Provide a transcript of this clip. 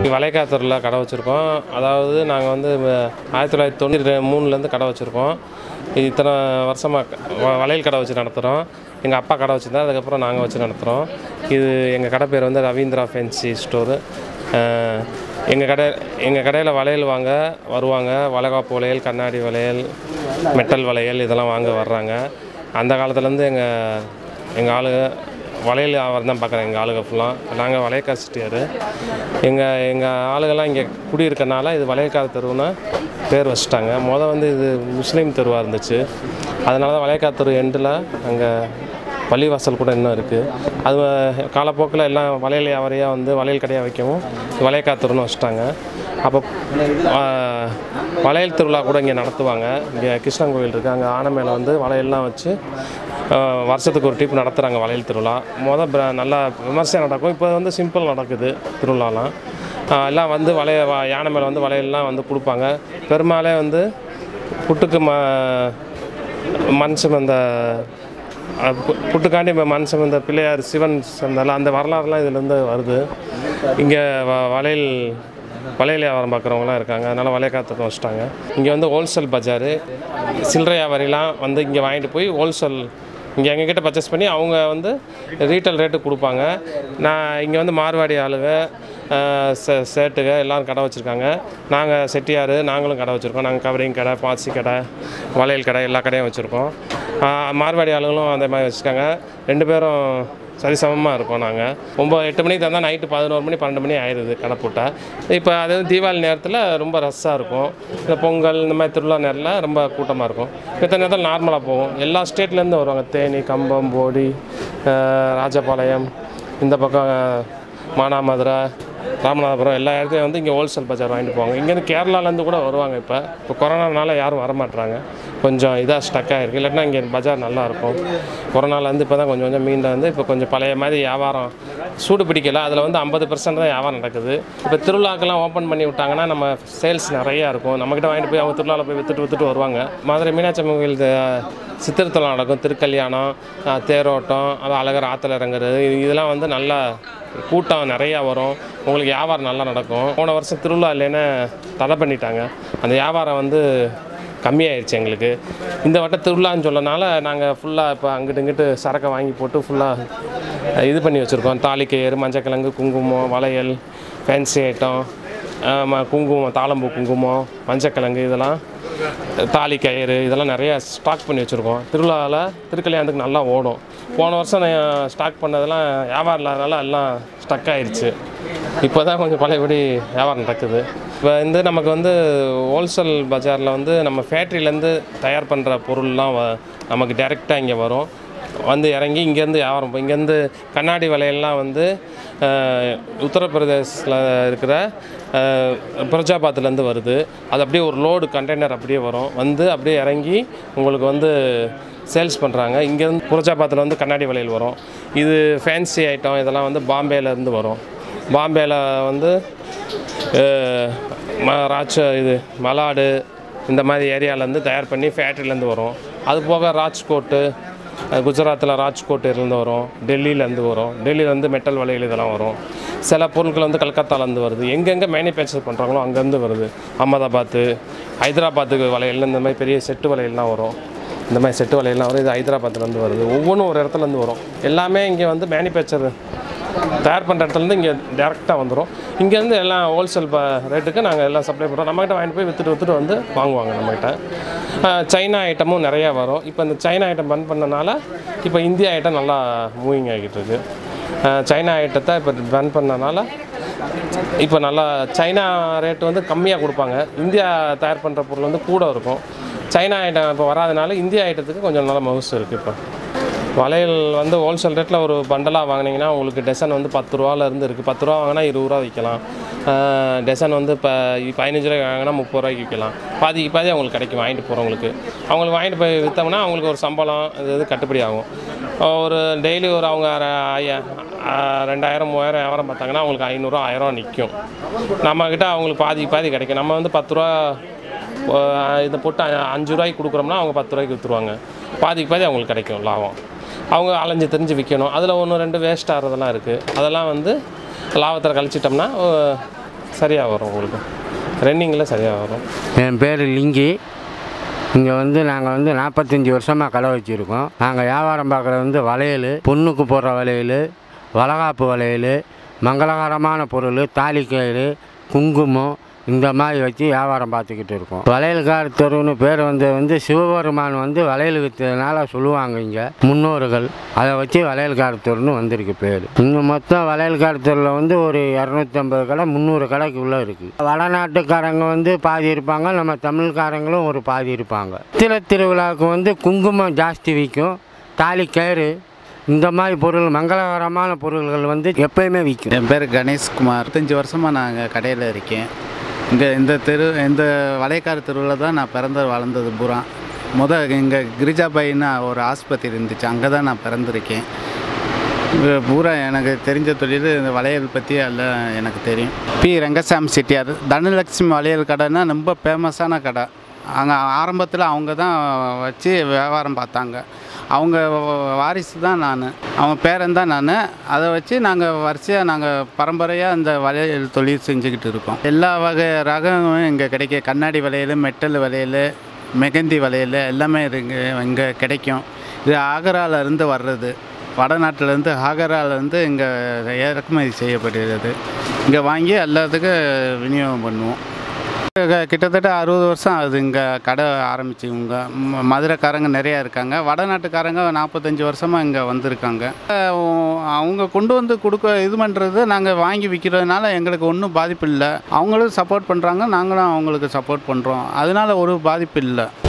இங்கே வளைகாத்தூரில் கடை வச்சுருக்கோம் அதாவது நாங்கள் வந்து வ- ஆயிரத்தி தொள்ளாயிரத்தி தொண்ணூற்றி மூணுலேருந்து கடை வச்சுருக்கோம் இத்தனை வருஷமாக வளையல் கடை வச்சு நடத்துகிறோம் எங்கள் அப்பா கடை வச்சுருந்தா அதுக்கப்புறம் நாங்கள் வச்சு நடத்துகிறோம் இது எங்கள் கடை பேர் வந்து ரவீந்திரா ஃபென்சி ஸ்டோரு எங்கள் கடை எங்கள் கடையில் வளையல் வாங்க வருவாங்க வளைகாப்பு வளையல் கண்ணாடி வளையல் மெட்டல் வளையல் இதெல்லாம் வாங்க வர்றாங்க அந்த காலத்துலேருந்து எங்கள் எங்கள் ஆளுங்க வளையல் வியாபாரம் தான் பார்க்குறேன் எங்கள் ஆளுங்க ஃபுல்லாக நாங்கள் வளையக்கா சிட்டியார் எங்கள் எங்கள் ஆளுங்கெல்லாம் இங்கே குடியிருக்கனால இது வளையக்கார தெருவுன்னு பேர் வச்சுட்டாங்க மொதல் வந்து இது முஸ்லீம் தெருவாக இருந்துச்சு அதனால தான் வளையக்கா தெரு எண்டில் அங்கே பள்ளிவாசல் கூட இன்னும் இருக்குது அது காலப்போக்கில் எல்லாம் வளையல் வியாபாரியாக வந்து வளையல் கடையாக வைக்கவும் வளையக்கா தெருன்னு வச்சுட்டாங்க அப்போ ஆ, வளையல் திருவிழா கூட இங்கே நடத்துவாங்க இங்கே கிருஷ்ணன் கோயில் இருக்குது அங்கே ஆனை மேலே வந்து வளையல்லாம் வச்சு ஆ, வருஷத்துக்கு ஒரு டிப் நடத்துகிறாங்க வளையல் திருவிழா மொதல் பிர- நல்லா விமர்சையாக நடக்கும் இப்போ வந்து சிம்பிள் நடக்குது திருவிழாலாம் ஆ, எல்லாம் வந்து வளைய வ- யானை மேலே வந்து வளையல்லாம் வந்து கொடுப்பாங்க பெருமாளே வந்து புட்டுக்கு ம மண் சுமந்த அஹ், பு- புட்டுக்காண்டி ம- மண் சுமந்த பிள்ளையார் சிவன் சந்தால அந்த வரலாறுலாம் இதுலேருந்து வருது இங்கே வ வளையல் வளையல் வியாபாரம் பார்க்குறவங்களாம் இருக்காங்க அதனால் வளைய காத்துக்கு வச்சுட்டாங்க இங்கே வந்து ஹோல்சேல் பஜாரு சில்லறை வியாபாரிலாம் வந்து இங்கே வாங்கிட்டு போய் ஹோல்சேல் இங்கே எங்ககிட்ட பர்ச்சேஸ் பண்ணி அவங்க வந்து ரீட்டைல் ரேட்டு கொடுப்பாங்க நான் இங்கே வந்து மார்வாடி ஆளுங்க அஹ், சே சேட்டுக எல்லோரும் கடை வச்சுருக்காங்க நாங்கள் செட்டியார் நாங்களும் கடை வச்சுருக்கோம் நாங்கள் கவரிங் கடை பாசி கடை வளையல் கடை எல்லா கடையும் வச்சுருக்கோம் மார்வாடி ஆளுங்களும் அந்த மாதிரி வச்சுருக்காங்க ரெண்டு பேரும் சரிசமமாக இருக்கோம் நாங்கள் ஒம்பது எட்டு மணிக்கு தந்தால் நைட்டு பதினோரு மணி பன்னெண்டு மணி ஆயிடுது கடை போட்டால் இப்போ அது வந்து தீபாவளி நேரத்தில் ரொம்ப ரஷ்ஷாக இருக்கும் இந்த பொங்கல் இந்த மாதிரி திருவிழா நேரத்தில் ரொம்ப கூட்டமாக இருக்கும் மித்த நேரத்தில் நார்மலாக போகும் எல்லா ஸ்டேட்லேருந்து வருவாங்க தேனி கம்பம் போடி அஹ், ராஜபாளையம் இந்த பக்கம் அஹ், மானாமதுரை ராமநாதபுரம் எல்லா இடத்துலையும் வந்து இங்கே ஹோல்சேல் பஜார் வாங்கிட்டு போவாங்க இங்கேருந்து கேரளாலேருந்து கூட வருவாங்க இப்போ இப்போ கொரோனானால யாரும் வரமாட்றாங்க கொஞ்சம் இதாக ஸ்டக் ஆகிருக்கு இல்லாட்டினா இங்கே பஜார் நல்லா இருக்கும் கொரோனாலேருந்து இப்போ தான் கொஞ்சம் கொஞ்சம் மீண்டும் வந்து இப்போ கொஞ்சம் பழைய மாதிரி வியாபாரம் சூடு பிடிக்கல அதில் வந்து ஐம்பது பர்சன்ட் தான் வியாபாரம் நடக்குது இப்போ திருவிழாக்கெல்லாம் ஓப்பன் பண்ணி விட்டாங்கன்னா நம்ம சேல்ஸ் நிறையா இருக்கும் நம்மக்கிட்ட வாங்கிட்டு போய் அவங்க திருவிழாவில் போய் விற்றுட்டு விற்றுட்டு வருவாங்க மதுரை மீனாட்சி அம்மன் கோயில் த- சித்திரத்தலம் நடக்கும் திருக்கல்யாணம் அஹ், தேரோட்டம் அது அழகர் ஆற்றுல இறங்குறது இது- இதெல்லாம் வந்து நல்லா கூட்டம் நிறையா வரும் உங்களுக்கு வியாபாரம் நல்லா நடக்கும் போன வருஷம் திருவிழா இல்லைன்னு தடை பண்ணிட்டாங்க அந்த வியாபாரம் வந்து கம்மியாயிருச்சு எங்களுக்கு இந்த வட்டம் திருவிழான்னு சொல்லனால நாங்கள் ஃபுல்லாக இப்போ அங்கிட்டு இங்கிட்டு சரக்கை வாங்கி போட்டு ஃபுல்லாக இது பண்ணி வச்சுருக்கோம் தாலிக்கயிறு மஞ்சக்கிழங்கு குங்குமம் வளையல் ஃபேன்சி ஐட்டம் ஆமாம் குங்குமம் தாளம்பூ குங்குமம் மஞ்சக்கிழங்கு இதெல்லாம் தாலி கயிறு இதெல்லாம் நிறையா ஸ்டாக் பண்ணி வச்சுருக்கோம் திருவிழாவில் திருக்கல்யாணத்துக்கு நல்லா ஓடும் போன வருஷம் நான் ஸ்டாக் பண்ணதெல்லாம் வியாபாரம் இல்லாதனால எல்லாம் ஸ்டக் ஆயிடுச்சு இப்போ தான் கொஞ்சம் பழையபடி வியாபாரம் நடக்குது இப்போ வந்து நமக்கு வந்து ஹோல்சேல் பஜாரில் வந்து நம்ம ஃபேக்ட்ரியிலேருந்து தயார் பண்ணுற பொருள்லாம் வ- நமக்கு டைரெக்டாக இங்கே வரும் வந்து இறங்கி இங்கேருந்து வியாபாரம் போ- இங்கேருந்து கண்ணாடி வலையெல்லாம் வந்து அஹ், உத்தரப்பிரதேசில் இருக்கிற அஹ், பிரஜாபாத்லேருந்து வருது அது அப்படியே ஒரு லோடு கண்டெய்னர் அப்படியே வரும் வந்து அப்படியே இறங்கி உங்களுக்கு வந்து சேல்ஸ் பண்ணுறாங்க இங்கேருந்து புரஜாபாத்தில் வந்து கண்ணாடி வளையல் வரும் இது ஃபேன்சி ஐட்டம் இதெல்லாம் வந்து பாம்பேலேருந்து வரும் பாம்பேயில் வந்து அஹ், ம ராட்ச இது மலாடு இந்த மாதிரி ஏரியாவிலேருந்து தயார் பண்ணி ஃபேக்ட்ரிலேருந்து வரும் அது போக ராஜ்கோட்டு அஹ், குஜராத்தில் ராஜ்கோட்டிலேருந்து வரும் டெல்லியிலேருந்து வரும் டெல்லியிலேருந்து மெட்டல் வளையல் இதெல்லாம் வரும் சில பொருட்கள் வந்து கல்கத்தாலேருந்து வருது எங்கெங்கே மேனுஃபேக்சர் பண்ணுறாங்களோ அங்கேருந்து வருது அகமதாபாத்து ஹைதராபாத்துக்கு வளையல் இந்த மாதிரி பெரிய செட்டு வளையல்லாம் வரும் இந்த மாதிரி செட்டு வலையெல்லாம் வரும் இது ஹைதராபாத்லேருந்து வருது ஒவ்வொன்றும் ஒரு இடத்துலேருந்து வரும் எல்லாமே இங்கே வந்து மேனுஃபேக்சர் தயார் பண்ணுற இடத்துலேருந்து இங்கே டேரெக்டாக வந்துடும் இங்கேருந்து எல்லாம் ஹோல்சேல் ப ரேட்டுக்கு நாங்கள் எல்லாம் சப்ளை பண்ணுறோம் நம்மகிட்ட வாங்கிட்டு போய் விற்றுட்டு விற்றுட்டு வந்து வாங்குவாங்க நம்மகிட்ட அஹ், சைனா ஐட்டமும் நிறையா வரும் இப்போ இந்த சைனா ஐட்டம் பன் பண்ணனால இப்போ இந்தியா ஐட்டம் நல்லா மூவிங் ஆகிட்டு இருக்கு அஹ், சைனா ஐட்டத்தை இப்போ பன் பண்ணனால இப்போ நல்லா சைனா ரேட் வந்து கம்மியாக கொடுப்பாங்க இந்தியா தயார் பண்ணுற பொருள் வந்து கூட இருக்கும் சைனா ஐட்டம் இப்போ வராதனால இந்தியா ஐட்டத்துக்கு கொஞ்சம் நல்ல மவுசு இருக்குது இப்போ வளையல் வந்து ஹோல்சேல் ரேட்டில் ஒரு பண்டலாக வாங்கினீங்கன்னா உங்களுக்கு டெசன் வந்து பத்து ரூபாலேருந்து இருக்குது பத்து ரூபா வாங்கினா இருபது ரூபா விற்கலாம் டெசன் வந்து இப்போ பதினஞ்சு ரூபாய்க்கு வாங்கினா முப்பது ரூபாய்க்கு விற்கலாம் பாதிக்கு பாதி அவங்களுக்கு கிடைக்கும் வாங்கிட்டு போகிறவங்களுக்கு அவங்களுக்கு வாங்கிட்டு போய் விற்றோம்னா அவங்களுக்கு ஒரு சம்பளம் இது இது கட்டுப்படி ஆகும் ஒரு டெய்லி ஒரு அவங்க அரை- ஐயா- ஆ, ரெண்டாயிரம் மூவாயிரம் வியாபாரம் பார்த்தாங்கன்னா அவங்களுக்கு ஐநூறுரூவா ஆயிரம் நிற்கும் நம்மக்கிட்ட அவங்களுக்கு பாதிக்கு பாதி கிடைக்கும் நம்ம வந்து பத்து ரூபா அஹ், இதை போட்டு அ- அஞ்சு ரூபாய்க்கு கொடுக்குறோம்னா அவங்க பத்து ரூபாய்க்கு விற்றுருவாங்க பாதிக்கு பாதி அவங்களுக்கு கிடைக்கும் லாபம் அவங்க அலைஞ்சு தெரிஞ்சு விற்கணும் அதில் ஒன்று ரெண்டு வேஸ்ட் ஆகிறதெல்லாம் இருக்குது அதெல்லாம் வந்து லாபத்தில் கழிச்சிட்டோம்னா சரியாக வரும் உங்களுக்கு ரன்னிங்கில் சரியாக வரும் என் பேர் லிங்கி இங்கே வந்து நாங்கள் வந்து நாற்பத்தஞ்சி வருஷமாக கடை வச்சுருக்கோம் நாங்கள் வியாபாரம் பார்க்குறது வந்து வளையல் பொண்ணுக்கு போடுற வளையல் வளகாப்பு வளையல் மங்களகரமான பொருள் தாலிக்கயிறு குங்குமம் இந்த மாதிரி வச்சு வியாபாரம் பார்த்துக்கிட்டு இருக்கோம் வளையல்கார தெருவுன்னு பேர் வந்து வந்து சிவபெருமான் வந்து வளையல் விற்றதுனால சொல்லுவாங்க இங்கே முன்னோர்கள் அதை வச்சு வளையல்கார தெருன்னு வந்திருக்கு பேர் இங்கே மொத்தம் வளையல்கார தெருவில் வந்து ஒரு இரநூத்தம்பது கடை முந்நூறு கடைக்கு உள்ளே இருக்குது வடநாட்டுக்காரங்க வந்து பாதி இருப்பாங்க நம்ம தமிழ்காரங்களும் ஒரு பாதி இருப்பாங்க சித்திரை திருவிழாவுக்கு வந்து குங்குமம் ஜாஸ்தி விற்கும் தாலி கயிறு இந்த மாதிரி பொருள் மங்களகரமான பொருள்கள் வந்து எப்பயுமே விற்கும் என் பேர் கணேஷ்குமார் இருபத்தஞ்சி வருஷமாக நான் அங்கே கடையில் இருக்கேன் இங்கே இந்த தெரு இந்த வளையக்கார தெருவில் தான் நான் பிறந்து வளர்ந்தது பூரா முத இங்கே கிரிஜாபாயின்னு ஒரு ஆஸ்பத்திரி இருந்துச்சு அங்கே தான் நான் பிறந்திருக்கேன் இங்க பூரா எனக்கு தெரிஞ்ச தொழில் இந்த வளையல் பற்றி எல்லாம் எனக்கு தெரியும் பி ரங்கசாமி செட்டியார் தனலட்சுமி வளையல் கடைன்னா ரொம்ப ஃபேமஸான கடை அங்கே ஆரம்பத்தில் அவங்க தான் வச்சு வியாபாரம் பார்த்தாங்க அவங்க வாரிசு தான் நான் அவன் பேரன் தான் நான் அதை வச்சு நாங்கள் வரிசையாக நாங்கள் பரம்பரையாக இந்த வளையல் தொழில் செஞ்சுக்கிட்டு இருக்கோம் எல்லா வகை ரகமும் இங்கே கிடைக்கும் கண்ணாடி வளையல் மெட்டல் வளையல் மெகந்தி வளையல் எல்லாமே இருக்கு இங்கே கிடைக்கும் இது ஆகரால இருந்து வர்றது வடநாட்டிலேருந்து ஆகராலேருந்து இங்கே இறக்குமதி செய்யப்படுகிறது இங்கே வாங்கி எல்லாத்துக்கும் விநியோகம் பண்ணுவோம் க- கிட்டத்தட்ட அறுபது வருஷம் ஆகுது இங்கே கடை ஆரம்பிச்சு இவங்க ம- மதுரைக்காரங்க நிறையா இருக்காங்க வடநாட்டுக்காரங்க நாற்பத்தஞ்சு வருஷமாக இங்கே வந்திருக்காங்க அஹ் அவங்க கொண்டு வந்து கொடுக்க இது பண்ணுறது நாங்கள் வாங்கி விற்கிறதுனால எங்களுக்கு ஒன்றும் பாதிப்பு இல்லை அவங்களும் சப்போர்ட் பண்ணுறாங்க நாங்களும் அவங்களுக்கு சப்போர்ட் பண்ணுறோம் அதனால ஒரு பாதிப்பு இல்லை